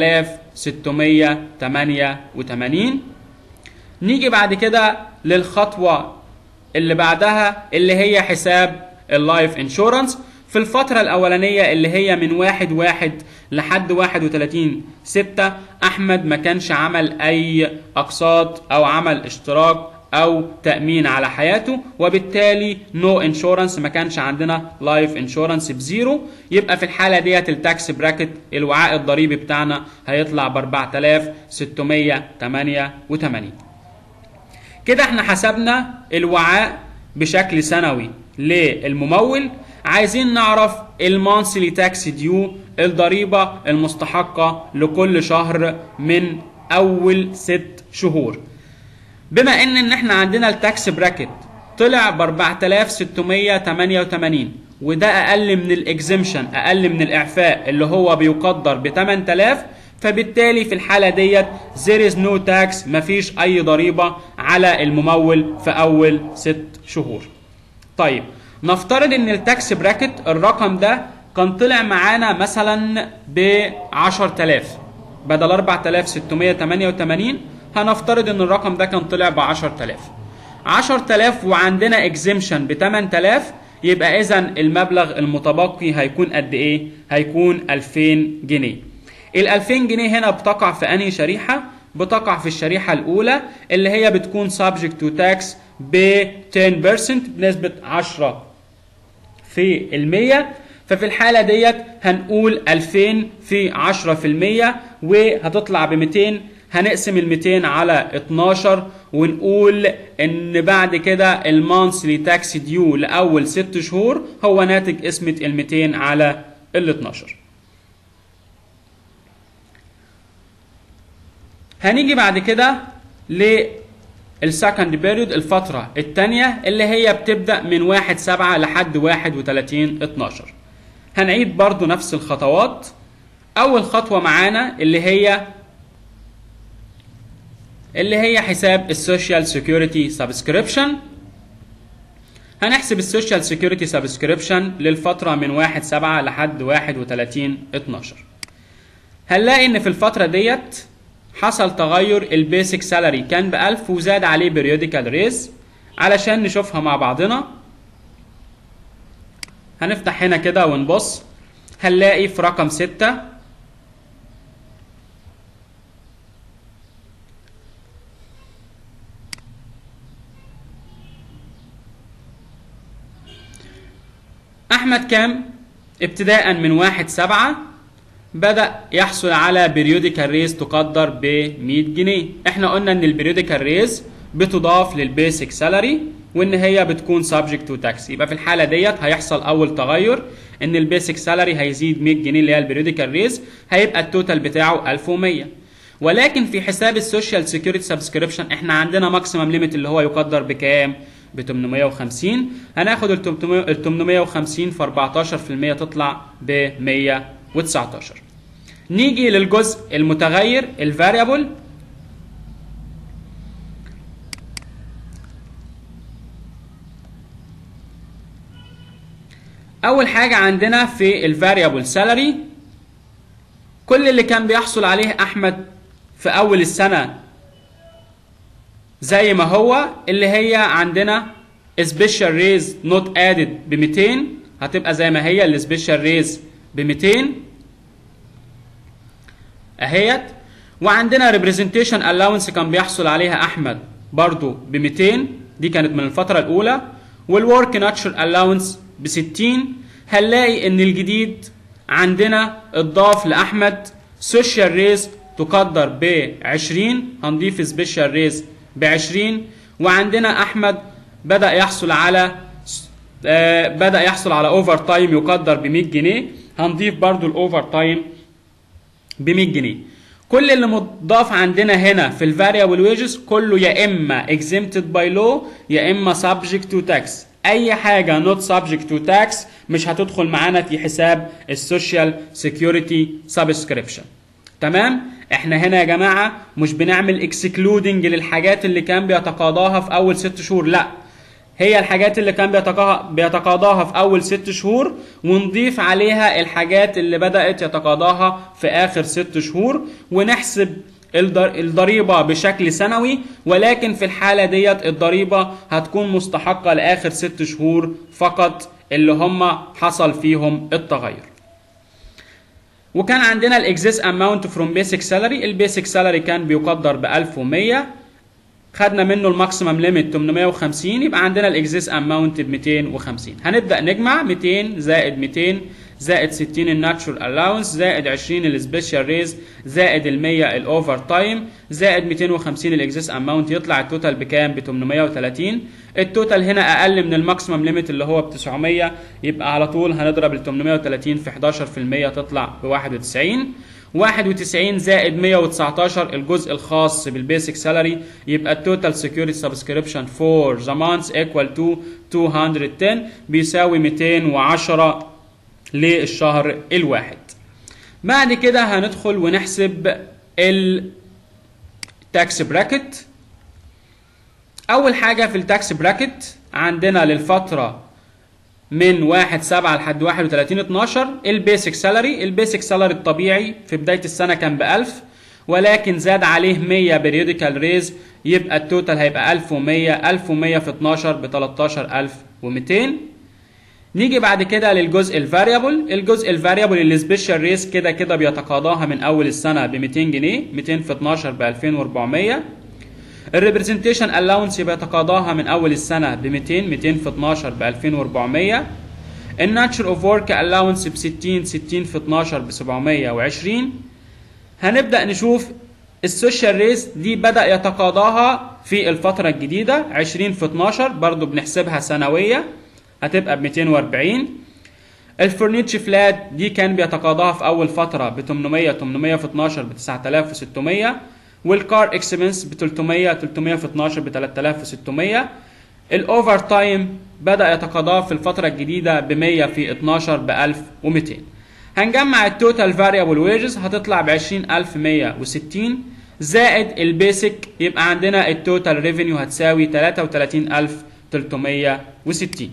4688 نيجي بعد كده للخطوه اللي بعدها اللي هي حساب اللايف انشورنس في الفترة الأولانية اللي هي من واحد واحد لحد واحد وتلاتين ستة أحمد ما كانش عمل أي أقساط أو عمل اشتراك أو تأمين على حياته وبالتالي نو no انشورنس ما كانش عندنا لايف انشورنس بزيرو يبقى في الحالة ديت التاكس براكت الوعاء الضريبي بتاعنا هيطلع ب 4688 كده احنا حسبنا الوعاء بشكل سنوي للممول عايزين نعرف المانسلي تاكس ديو الضريبة المستحقة لكل شهر من أول ست شهور بما ان ان احنا عندنا التاكس براكت طلع ب 4688 وده اقل من الاكزيمشن اقل من الاعفاء اللي هو بيقدر ب 8000 فبالتالي في الحالة ديت there is no tax مفيش أي ضريبة على الممول في أول ست شهور. طيب نفترض إن التاكس براكت الرقم ده كان طلع معانا مثلا ب 10000 بدل 4688 هنفترض إن الرقم ده كان طلع ب 10000 10000 وعندنا اكزيمشن ب 8000 يبقى إذا المبلغ المتبقي هيكون قد إيه؟ هيكون 2000 جنيه. ال 2000 جنيه هنا بتقع في انهي شريحه؟ بتقع في الشريحه الاولى اللي هي بتكون subject to tax ب 10% بنسبه 10 في المية ففي الحالة ديت هنقول 2000 في 10% وهتطلع ب 200 هنقسم ال 200 على 12 ونقول ان بعد كده المانثلي تاكس ديو لاول 6 شهور هو ناتج قسمة ال 200 على ال 12 هنيجي بعد كده للسكند بيريود الفترة الثانية اللي هي بتبدأ من 1 7 لحد 31 12 هنعيد برضو نفس الخطوات أول خطوة معانا اللي هي اللي هي حساب السوشيال سيكيورتي سبسكريبشن هنحسب السوشيال سيكيورتي سبسكريبشن للفترة من 1 7 لحد 31 12 هنلاقي ان في الفترة ديت حصل تغير البيسك سالري كان ب 1000 وزاد عليه بيريوديكال ريز علشان نشوفها مع بعضنا هنفتح هنا كده ونبص هنلاقي في رقم 6 احمد كام ابتداء من 1 7 بدأ يحصل على بيريوديكال ريز تقدر ب 100 جنيه احنا قلنا ان البيريوديكال ريز بتضاف للبيسك سالري وان هي بتكون سبجكت تو تاكس يبقى في الحاله ديت هيحصل اول تغير ان البيسك سالري هيزيد 100 جنيه اللي هي البيريوديكال ريز هيبقى التوتال بتاعه 1100 ولكن في حساب السوشيال سيكيورتي سبسكريبشن احنا عندنا ماكسيمم ليميت اللي هو يقدر بكام ب 850 هناخد ال 850 في 14% تطلع ب 119 نيجي للجزء المتغير الفاريبل اول حاجه عندنا في الفاريبل سالري كل اللي كان بيحصل عليه احمد في اول السنه زي ما هو اللي هي عندنا سبيشال ريز نوت ادد ب 200 هتبقى زي ما هي السبيشال ريز ب 200 اهيت وعندنا ريبريزنتيشن الاونس كان بيحصل عليها احمد برضو ب 200 دي كانت من الفتره الاولى والورك ناتشر الاونس ب 60 هنلاقي ان الجديد عندنا اتضاف لاحمد سوشيال ريز تقدر ب 20 هنضيف سبيشال ريز ب 20 وعندنا احمد بدا يحصل على آه بدا يحصل على اوفر تايم يقدر ب 100 جنيه هنضيف برضو الاوفر تايم ب 100 جنيه كل اللي مضاف عندنا هنا في الفاريبل ويجز كله يا اما exempted by law يا اما subject to tax اي حاجه not subject to tax مش هتدخل معانا في حساب السوشيال سيكيورتي سبسكريبشن تمام احنا هنا يا جماعه مش بنعمل اكسكلودنج للحاجات اللي كان بيتقاضاها في اول ست شهور لا هي الحاجات اللي كان بيتقا- بيتقاضاها في اول ست شهور ونضيف عليها الحاجات اللي بدات يتقاضاها في اخر ست شهور ونحسب الضر- الضريبة بشكل سنوي ولكن في الحالة ديت الضريبة هتكون مستحقة لآخر ست شهور فقط اللي هم حصل فيهم التغير وكان عندنا الاكزيس اماونت فروم بيسك سالاري البيسك سالاري كان بيقدر ب 1100 خدنا منه الماكسيمم ليميت 850 يبقى عندنا الاكزيس اماونت ب 250 هنبدا نجمع 200 زائد 200 زائد 60 الناتشورال الاونس زائد 20 السبيشال ريز زائد ال 100 الاوفر تايم زائد 250 الاكزيس اماونت يطلع التوتال بكام ب 830 التوتال هنا اقل من الماكسيمم ليميت اللي هو ب 900 يبقى على طول هنضرب ال 830 في 11% تطلع ب 91 91 زائد 119 الجزء الخاص بالبيسك سالاري يبقى التوتال سكيورتي سبسكريبشن فور ذا مانثs ايكوال تو 210 بيساوي 210 للشهر الواحد بعد كده هندخل ونحسب التاكس براكت اول حاجه في التاكس براكت عندنا للفتره من 1 7 لحد 31 12 البيسك سالاري البيسك سالاري الطبيعي في بدايه السنه كان ب 1000 ولكن زاد عليه 100 بريوديكال ريز يبقى التوتال هيبقى 1100 1100 في 12 ب 13200 نيجي بعد كده للجزء الفاريبل الجزء الفاريبل اللي سبيشال ريس كده كده بيتقاضاها من اول السنه ب 200 جنيه 200 في 12 ب 2400 الريبرزنتيشن الاونس بيتقاضاها من اول السنه ب 200 200 في 12 ب 2400 الناتشر اوف ورك الاونس ب 60 60 في 12 ب 720 هنبدا نشوف السوشيال ريس دي بدا يتقاضاها في الفتره الجديده 20 في 12 برضو بنحسبها سنويه هتبقى ب 240 الفورنيتش فلات دي كان بيتقاضاها في اول فتره ب 800 800 في 12 ب 9600 والكار اكسبنس ب 300 300 في 12 ب 3600 الاوفر تايم بدا يتقاضاه في الفتره الجديده ب 100 في 12 ب 1200 هنجمع التوتال فاريبل ويجز هتطلع ب 20160 زائد البيسك يبقى عندنا التوتال ريفينيو هتساوي 33360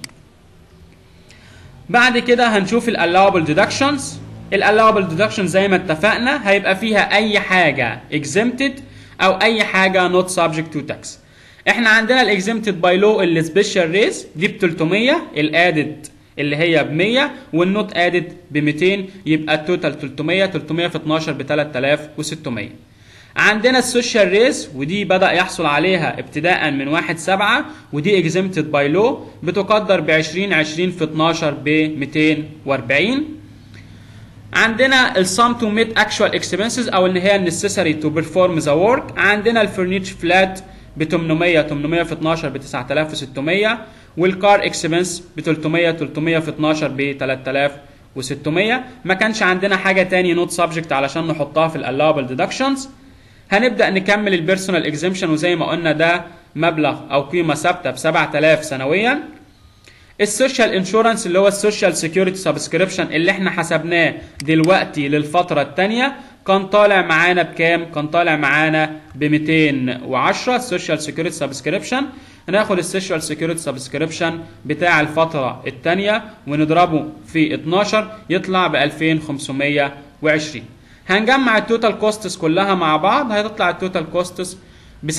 بعد كده هنشوف الallowable deductions الallowable deduction زي ما اتفقنا هيبقى فيها اي حاجه exempted او اي حاجه not subject to tax احنا عندنا الاكزمتد باي لو السبيشال ريز دي ب 300 الادد اللي هي ب 100 والنوت ادد ب 200 يبقى التوتال 300 300 في 12 ب 3600 عندنا السوشيال ريس ودي بدا يحصل عليها ابتداء من 1 7 ودي اكزمتد باي لو بتقدر ب 20 20 في 12 ب 240 عندنا السم تو ميت اكشوال اكسبنسز او اللي هي النسيسري تو بيرفورم ذا ورك عندنا الفرنيتش فلات ب 800 800 في 12 ب 9600 والكار اكسبنس ب 300 300 في 12 ب 3600 ما كانش عندنا حاجه تاني نوت سبجكت علشان نحطها في الالابل ديدكشنز هنبدا نكمل البيرسونال اكزيمشن وزي ما قلنا ده مبلغ او قيمه ثابته ب 7000 سنويا السوشيال انشورنس اللي هو السوشيال سيكيورتي سبسكريبشن اللي احنا حسبناه دلوقتي للفتره الثانيه كان طالع معانا بكام؟ كان طالع معانا ب 210 السوشيال سيكيورتي سبسكريبشن هناخد السوشيال سيكيورتي سبسكريبشن بتاع الفتره الثانيه ونضربه في 12 يطلع ب 2520 هنجمع التوتال كوستس كلها مع بعض هتطلع التوتال كوستس ب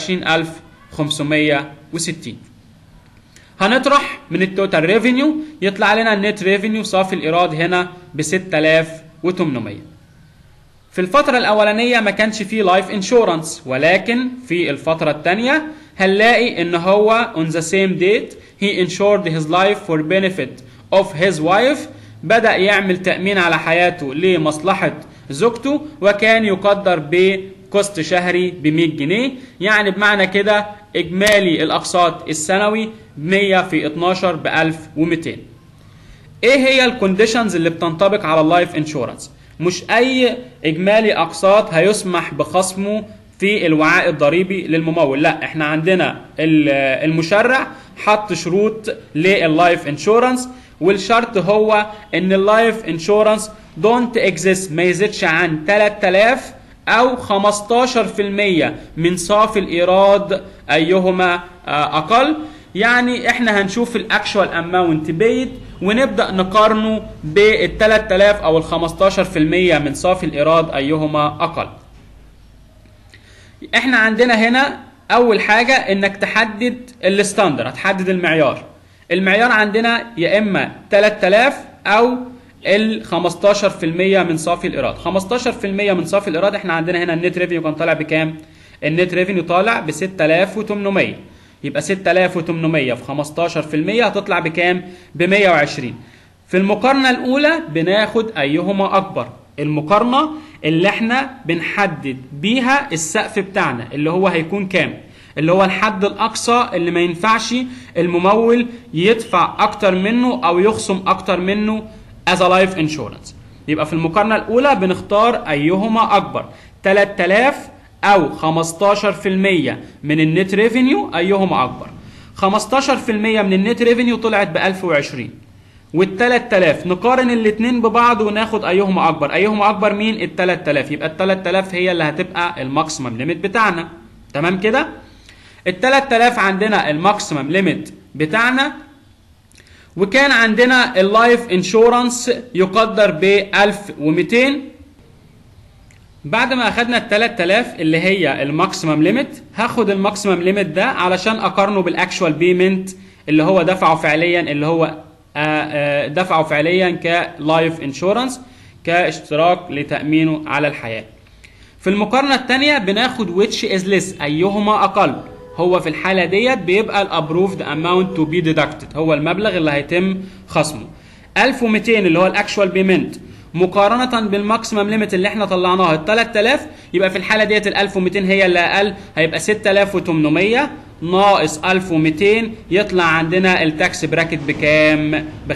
26560 هنطرح من التوتال ريفينيو يطلع لنا النت ريفينيو صافي الايراد هنا ب 6800 في الفترة الأولانية ما كانش فيه لايف انشورنس ولكن في الفترة الثانية هنلاقي إن هو on the same date he insured his life for benefit of his wife بدأ يعمل تأمين على حياته لمصلحة زوجته وكان يقدر بكوست شهري ب 100 جنيه يعني بمعنى كده إجمالي الأقساط السنوي 100 في 12 ب 1200 ايه هي الكونديشنز اللي بتنطبق على اللايف انشورنس مش اي اجمالي اقساط هيسمح بخصمه في الوعاء الضريبي للممول لا احنا عندنا المشرع حط شروط لللايف انشورنس والشرط هو ان اللايف انشورنس دونت اكزيست ما يزيدش عن 3000 او 15% من صافي الايراد ايهما اقل يعني احنا هنشوف الاكشوال اماونت بيد ونبدا نقارنه بال 3000 او ال 15% من صافي الايراد ايهما اقل احنا عندنا هنا اول حاجه انك تحدد الستاندر هتحدد المعيار المعيار عندنا يا اما 3000 او ال 15% من صافي الايراد 15% من صافي الايراد احنا عندنا هنا النت ريفينيو كان طالع بكام النت ريفينيو طالع ب 6800 يبقى 6800 في 15% هتطلع بكام ب 120 في المقارنه الاولى بناخد ايهما اكبر المقارنه اللي احنا بنحدد بيها السقف بتاعنا اللي هو هيكون كام اللي هو الحد الاقصى اللي ما ينفعش الممول يدفع اكتر منه او يخصم اكتر منه as a life insurance يبقى في المقارنة الأولى بنختار أيهما أكبر 3000 أو 15% من النت ريفينيو أيهما أكبر 15% من النت ريفينيو طلعت ب 1020 وال 3000 نقارن الاثنين ببعض وناخد أيهما أكبر أيهما أكبر مين ال 3000 يبقى ال 3000 هي اللي هتبقى الماكسيمم ليميت بتاعنا تمام كده ال 3000 عندنا الماكسيمم ليميت بتاعنا وكان عندنا اللايف انشورنس يقدر ب 1200 بعد ما اخدنا ال 3000 اللي هي الماكسيمم ليميت هاخد الماكسيمم ليميت ده علشان اقارنه بالاكشوال بيمنت اللي هو دفعه فعليا اللي هو دفعه فعليا كلايف انشورنس كاشتراك لتامينه على الحياه في المقارنه الثانيه بناخد which is less ايهما اقل هو في الحاله ديت بيبقى الابروفد اماونت تو بي ديدكتد هو المبلغ اللي هيتم خصمه 1200 اللي هو الاكشوال بيمنت مقارنة بالماكسيمم ليميت اللي احنا طلعناها ال 3000 يبقى في الحالة ديت ال 1200 هي اللي اقل هيبقى 6800 ناقص 1200 يطلع عندنا التاكس براكت بكام؟ ب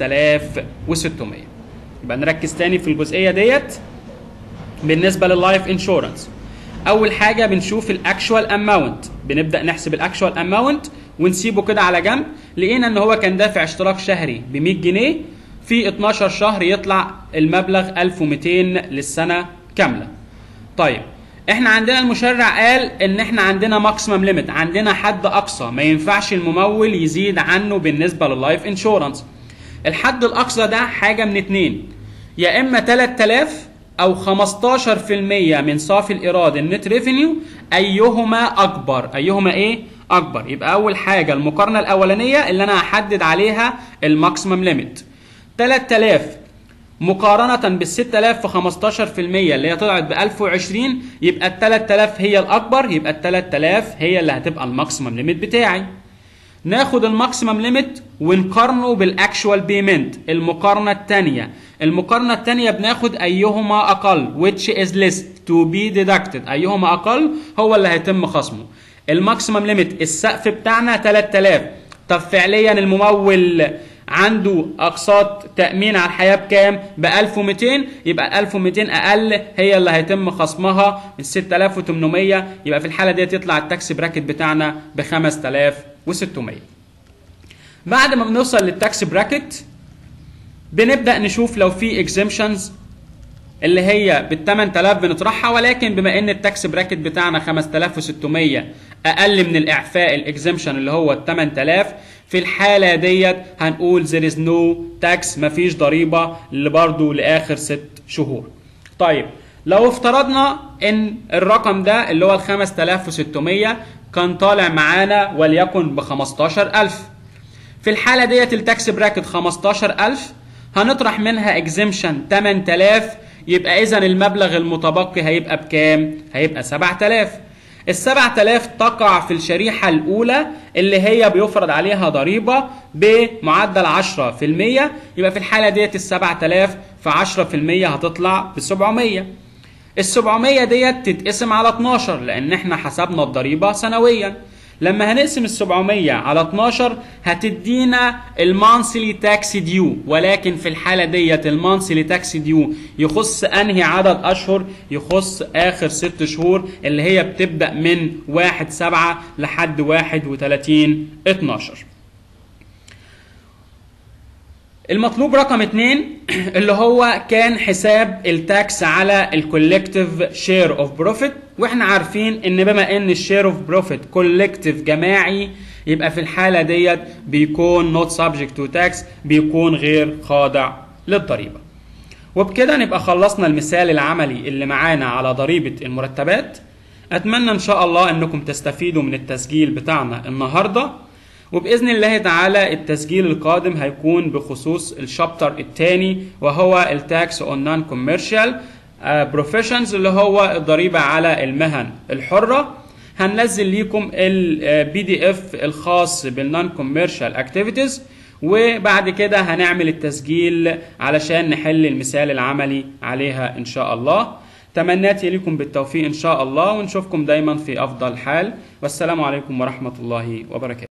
5600 يبقى نركز تاني في الجزئية ديت بالنسبة لللايف انشورنس اول حاجه بنشوف الاكشوال اماونت بنبدا نحسب الاكشوال اماونت ونسيبه كده على جنب لقينا ان هو كان دافع اشتراك شهري ب 100 جنيه في 12 شهر يطلع المبلغ 1200 للسنه كامله طيب احنا عندنا المشرع قال ان احنا عندنا ماكسيمم ليميت عندنا حد اقصى ما ينفعش الممول يزيد عنه بالنسبه لللايف انشورنس الحد الاقصى ده حاجه من اتنين يا اما 3000 او 15% من صافي الايراد النت ريفينيو ايهما اكبر ايهما ايه اكبر يبقى اول حاجه المقارنه الاولانيه اللي انا هحدد عليها الماكسيمم ليميت 3000 مقارنة بال 6000 في 15% اللي هي طلعت ب 1020 يبقى ال 3000 هي الأكبر يبقى ال 3000 هي اللي هتبقى الماكسيمم ليميت بتاعي. ناخد الماكسيمم ليميت ونقارنه بالاكشوال بيمنت المقارنه الثانيه المقارنه الثانيه بناخد ايهما اقل which is less to be deducted ايهما اقل هو اللي هيتم خصمه الماكسيمم ليميت السقف بتاعنا 3000 طب فعليا الممول عنده اقساط تامين على الحياه بكام ب 1200 يبقى 1200 اقل هي اللي هيتم خصمها من 6800 يبقى في الحاله ديت يطلع التاكس براكت بتاعنا ب 5600 بعد ما بنوصل للتاكس براكت بنبدا نشوف لو في اكزيمشنز اللي هي بال 8000 بنطرحها ولكن بما ان التاكس براكت بتاعنا 5600 اقل من الاعفاء الاكزيمشن اللي هو ال 8000 في الحالة ديت هنقول there is no tax مفيش ضريبة اللي برضو لآخر ست شهور. طيب لو افترضنا ان الرقم ده اللي هو ال 5600 كان طالع معانا وليكن ب 15000 في الحالة ديت التاكس براكت 15000 هنطرح منها اكزيمشن 8000 يبقى اذا المبلغ المتبقي هيبقى بكام؟ هيبقى 7000 ال 7000 تقع في الشريحة الأولى اللي هي بيفرض عليها ضريبة بمعدل 10% يبقى في الحالة ديت ال 7000 في 10% هتطلع ب 700 ال 700 ديت تتقسم على 12 لأن احنا حسبنا الضريبة سنويا لما هنقسم ال 700 على 12 هتدينا المانسلي تاكس ديو ولكن في الحاله ديت المانسلي تاكس ديو يخص انهي عدد اشهر يخص اخر ست شهور اللي هي بتبدا من 1 7 لحد 31 12 المطلوب رقم اتنين اللي هو كان حساب التاكس على الكولكتيف شير اوف بروفيت واحنا عارفين ان بما ان الشير اوف بروفيت كولكتيف جماعي يبقى في الحالة ديت بيكون not subject to tax بيكون غير خاضع للضريبة وبكده نبقى خلصنا المثال العملي اللي معانا على ضريبة المرتبات أتمنى إن شاء الله أنكم تستفيدوا من التسجيل بتاعنا النهاردة وبإذن الله تعالى التسجيل القادم هيكون بخصوص الشابتر الثاني وهو التاكس اون نون كوميرشال بروفيشنز اللي هو الضريبة على المهن الحرة هننزل لكم البي دي اف الخاص بالنون كوميرشال اكتيفيتيز وبعد كده هنعمل التسجيل علشان نحل المثال العملي عليها ان شاء الله تمناتي لكم بالتوفيق ان شاء الله ونشوفكم دايما في افضل حال والسلام عليكم ورحمة الله وبركاته